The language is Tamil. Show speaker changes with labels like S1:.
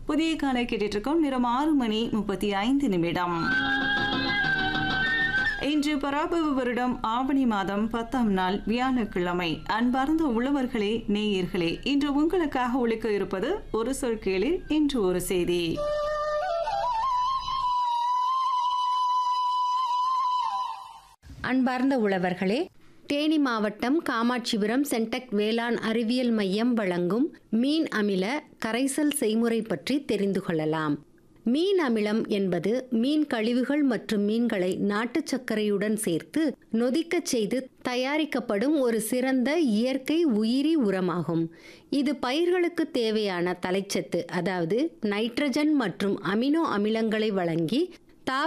S1: புதிய காலை கேட்டுட்டு இருக்கோம் நேரம் ஆறு மணி முப்பத்தி ஐந்து நிமிடம் இன்று பராபவ வருடம் ஆவணி மாதம் பத்தாம் நாள் வியாழக்கிழமை அன்பார்ந்த உழவர்களே நேயர்களே இன்று உங்களுக்காக ஒழிக்க இருப்பது ஒரு சொல் கேளிர் இன்று ஒரு செய்தி
S2: அன்பார்ந்த உழவர்களே தேனி மாவட்டம் காமாட்சிபுரம் சென்டெக் வேளாண் அறிவியல் மையம் வழங்கும் மீன் அமில கரைசல் செய்முறை பற்றி தெரிந்து கொள்ளலாம் மீன் அமிலம் என்பது மீன் கழிவுகள் மற்றும் மீன்களை நாட்டுச் சர்க்கரையுடன் சேர்த்து நொதிக்கச் செய்து தயாரிக்கப்படும் ஒரு சிறந்த இயற்கை உயிரி உரமாகும் இது பயிர்களுக்கு தேவையான தலைச்சத்து அதாவது நைட்ரஜன் மற்றும் அமினோ அமிலங்களை வழங்கி